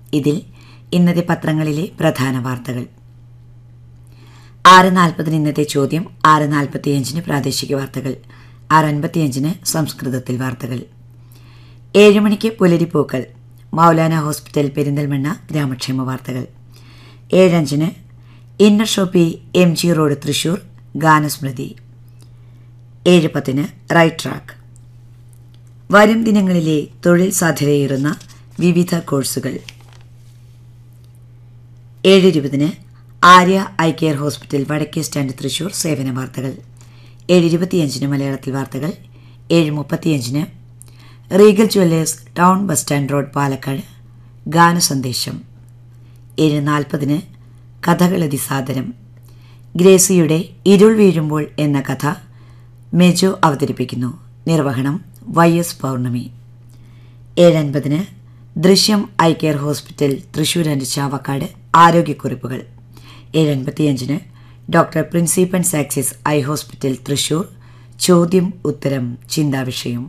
ഇതിൽ ഇന്നത്തെ പത്രങ്ങളിലെ പ്രധാന വാർത്തകൾ ആറ് നാൽപ്പതിന് ഇന്നത്തെ ചോദ്യം ആറ് നാൽപ്പത്തിയഞ്ചിന് പ്രാദേശിക വാർത്തകൾ ആറ് അൻപത്തിയഞ്ചിന് സംസ്കൃതത്തിൽ വാർത്തകൾ ഏഴ് മണിക്ക് പുലരിപ്പൂക്കൾ മൗലാന ഹോസ്പിറ്റൽ പെരിന്തൽമണ്ണ ഗ്രാമക്ഷേമ വാർത്തകൾ ഏഴഞ്ചിന് inner shoppe M G road Thrissur ഗാനസ്മൃതി ഏഴ് പത്തിന് റൈറ്റ് ട്രാക്ക് വരും ദിനങ്ങളിലെ തൊഴിൽ സാധ്യതയേറുന്ന വിവിധ കോഴ്സുകൾ ഏഴ് ഇരുപതിന് ആര്യ ഐ കെയർ ഹോസ്പിറ്റൽ വടക്കേ സ്റ്റാൻഡ് തൃശൂർ സേവന വാർത്തകൾ ഏഴ് ഇരുപത്തിയഞ്ചിന് മലയാളത്തിൽ വാർത്തകൾ ഏഴ് മുപ്പത്തിയഞ്ചിന് regal jewellers town bus stand road Palakkad ഗാനസന്ദേശം ഏഴ് നാൽപ്പതിന് കഥകളതി സാദരം ഗ്രേസിയുടെ ഇരുൾ വീഴുമ്പോൾ എന്ന കഥ മെജോ അവതരിപ്പിക്കുന്നു നിർവഹണം വൈ എസ് പൗർണമി ഏഴൻപതിന് ദൃശ്യം eye care hospital Thrissur and Chavakkad ആരോഗ്യക്കുറിപ്പുകൾ ഏഴൻപത്തിയഞ്ചിന് ഡോക്ടർ പ്രിൻസിപ്പൻ സാക്സിസ് ഐ ഹോസ്പിറ്റൽ തൃശൂർ ചോദ്യം ഉത്തരം ചിന്താവിഷയം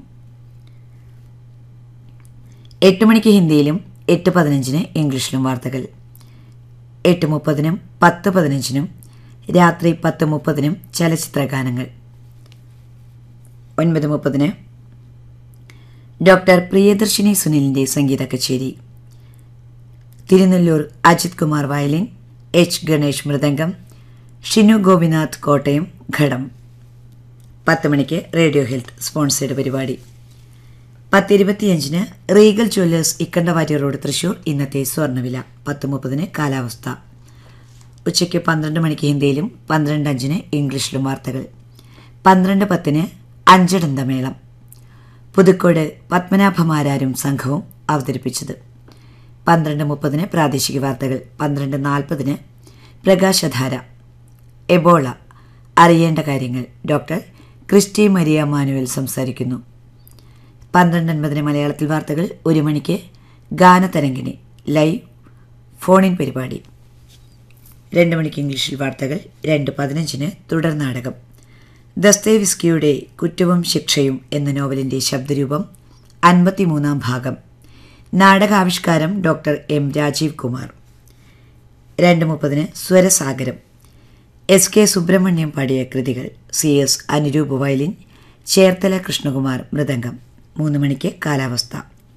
എട്ട് മണിക്ക് ഹിന്ദിയിലും എട്ട് പതിനഞ്ചിന് ഇംഗ്ലീഷിലും വാർത്തകൾ എട്ട് മുപ്പതിനും പത്ത് പതിനഞ്ചിനും രാത്രി പത്ത് മുപ്പതിനും ചലച്ചിത്ര ഗാനങ്ങൾ ഒൻപത് മുപ്പതിന് ഡോക്ടർ പ്രിയദർശിനി സുനിലിൻ്റെ സംഗീത കച്ചേരി തിരുനെല്ലൂർ അജിത് കുമാർ വയലിൻ എച്ച് ഗണേഷ് മൃദംഗം ഷിനു ഗോപിനാഥ് കോട്ടയം ഘടം പത്ത് മണിക്ക് റേഡിയോ ഹെൽത്ത് സ്പോൺസേഡ് പരിപാടി പത്തിരുപത്തിയഞ്ചിന് റീഗൽ ജ്വല്ലേഴ്സ് ഇക്കണ്ടവാരി റോഡ് തൃശൂർ ഇന്നത്തെ സ്വർണ്ണവില പത്ത് മുപ്പതിന് കാലാവസ്ഥ ഉച്ചയ്ക്ക് പന്ത്രണ്ട് മണിക്ക് ഹിന്ദിയിലും പന്ത്രണ്ട് അഞ്ചിന് ഇംഗ്ലീഷിലും വാർത്തകൾ പന്ത്രണ്ട് പത്തിന് അഞ്ചടന്ത മേളം പുതുക്കോട് പത്മനാഭമാരാരും സംഘവും അവതരിപ്പിച്ചത് പന്ത്രണ്ട് മുപ്പതിന് പ്രാദേശിക വാർത്തകൾ പന്ത്രണ്ട് നാൽപ്പതിന് പ്രകാശധാര എബോള അറിയേണ്ട കാര്യങ്ങൾ ഡോക്ടർ ക്രിസ്റ്റി മരിയ മാനുവൽ സംസാരിക്കുന്നു പന്ത്രണ്ട് അൻപതിന് മലയാളത്തിൽ വാർത്തകൾ ഒരു മണിക്ക് ഗാനതരംഗിണി ലൈവ് ഫോണിൻ പരിപാടി രണ്ട് മണിക്ക് ഇംഗ്ലീഷിൽ വാർത്തകൾ രണ്ട് പതിനഞ്ചിന് തുടർ നാടകം ദസ്തേവിസ്കിയുടെ കുറ്റവും ശിക്ഷയും എന്ന നോവലിൻ്റെ ശബ്ദരൂപം അൻപത്തിമൂന്നാം ഭാഗം നാടകാവിഷ്കാരം ഡോക്ടർ എം രാജീവ് കുമാർ രണ്ട് മുപ്പതിന് സ്വരസാഗരം എസ് കെ സുബ്രഹ്മണ്യം പാടിയ കൃതികൾ C S Anuroop violin Cherthala Krishnakumar mridangam മൂന്ന് മണിക്ക് കാലാവസ്ഥ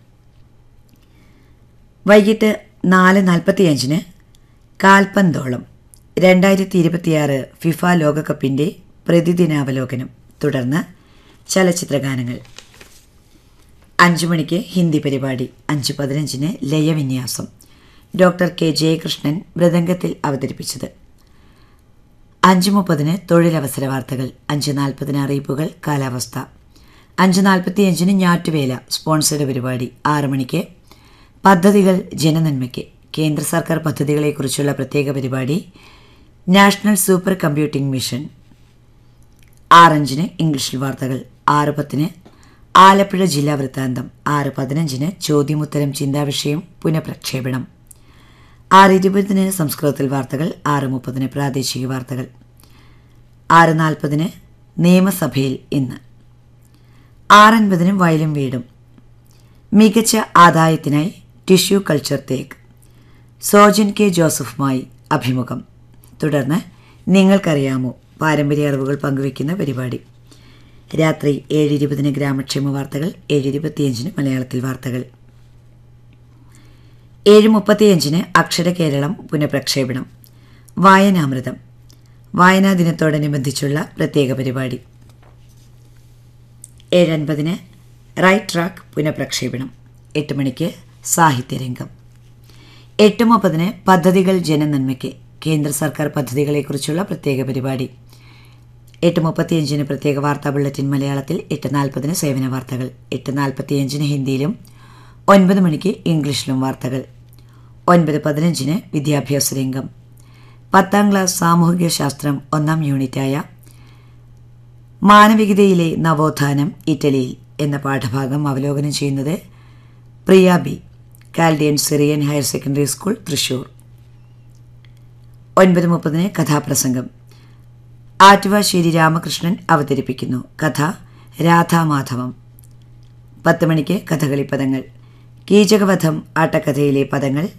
വൈകിട്ട് നാല് നാൽപ്പത്തിയഞ്ചിന് കാൽപന്തോളം രണ്ടായിരത്തി ഇരുപത്തിയാറ് ഫിഫ ലോകകപ്പിൻ്റെ പ്രതിദിനാവലോകനം തുടർന്ന് ചലച്ചിത്രഗാനങ്ങൾ അഞ്ചു മണിക്ക് ഹിന്ദി പരിപാടി അഞ്ച് പതിനഞ്ചിന് ലയവിന്യാസം ഡോക്ടർ കെ ജയകൃഷ്ണൻ മൃദംഗത്തിൽ അവതരിപ്പിച്ചത് അഞ്ച് മുപ്പതിന് തൊഴിലവസര വാർത്തകൾ അഞ്ച് നാൽപ്പതിന് അറിയിപ്പുകൾ കാലാവസ്ഥ അഞ്ച് നാൽപ്പത്തിയഞ്ചിന് ഞാറ്റുവേല സ്പോൺസേഡ് പരിപാടി ആറ് മണിക്ക് പദ്ധതികൾ ജനനന്മയ്ക്ക് കേന്ദ്ര സർക്കാർ പദ്ധതികളെക്കുറിച്ചുള്ള പ്രത്യേക പരിപാടി നാഷണൽ സൂപ്പർ കമ്പ്യൂട്ടിംഗ് മിഷൻ ആറഞ്ചിന് ഇംഗ്ലീഷിൽ വാർത്തകൾ ആറ് പത്തിന് ആലപ്പുഴ ജില്ലാ വൃത്താന്തം ആറ് പതിനഞ്ചിന് ചോദ്യമുത്തരം ചിന്താവിഷയം പുനഃപ്രക്ഷേപണം ആറ് ഇരുപതിന് സംസ്കൃതത്തിൽ വാർത്തകൾ ആറ് മുപ്പതിന് പ്രാദേശിക വാർത്തകൾ ആറ് നാൽപ്പതിന് നിയമസഭയിൽ ഇന്ന് ആറൻപതിന് വയലും വീടും മികച്ച ആദായത്തിനായി ടിഷ്യൂ കൾച്ചർ തേക്ക് സോജൻ കെ ജോസഫുമായി അഭിമുഖം തുടർന്ന് നിങ്ങൾക്കറിയാമോ പാരമ്പര്യ അറിവുകൾ പങ്കുവയ്ക്കുന്ന പരിപാടി രാത്രി ഏഴ് ഇരുപതിന് ഗ്രാമക്ഷേമ വാർത്തകൾ ഏഴ് ഇരുപത്തിയഞ്ചിന് മലയാളത്തിൽ വാർത്തകൾ ഏഴ് മുപ്പത്തിയഞ്ചിന് അക്ഷര കേരളം പുനഃപ്രക്ഷേപണം വായനാമൃതം വായനാ ദിനത്തോടനുബന്ധിച്ചുള്ള പ്രത്യേക പരിപാടി ഏഴ് അൻപതിന് റൈറ്റ് ട്രാക്ക് പുനഃപ്രക്ഷേപണം എട്ട് മണിക്ക് സാഹിത്യരംഗം എട്ട് മുപ്പതിന് പദ്ധതികൾ ജനനന്മയ്ക്ക് കേന്ദ്ര സർക്കാർ പദ്ധതികളെക്കുറിച്ചുള്ള പ്രത്യേക പരിപാടി എട്ട് മുപ്പത്തിയഞ്ചിന് പ്രത്യേക വാർത്താ ബുള്ളറ്റിൻ മലയാളത്തിൽ എട്ട് നാൽപ്പതിന് സേവന വാർത്തകൾ എട്ട് നാൽപ്പത്തിയഞ്ചിന് ഹിന്ദിയിലും ഒൻപത് മണിക്ക് ഇംഗ്ലീഷിലും വാർത്തകൾ ഒൻപത് പതിനഞ്ചിന് വിദ്യാഭ്യാസ രംഗം പത്താം ക്ലാസ് സാമൂഹിക ശാസ്ത്രം ഒന്നാം യൂണിറ്റായ മാനവികതയിലെ നവോത്ഥാനം ഇറ്റലിയിൽ എന്ന പാഠഭാഗം അവലോകനം ചെയ്യുന്നത് Priya B Chaldean Syrian higher secondary school Thrissur ഒൻപത് മുപ്പതിന് കഥാപ്രസംഗം ആറ്റുവാശ്ശേരി രാമകൃഷ്ണൻ അവതരിപ്പിക്കുന്നു കഥ രാധാമാധവം പത്ത് മണിക്ക് കഥകളി പദങ്ങൾ കീചകവധം ആട്ടക്കഥയിലെ പദങ്ങൾ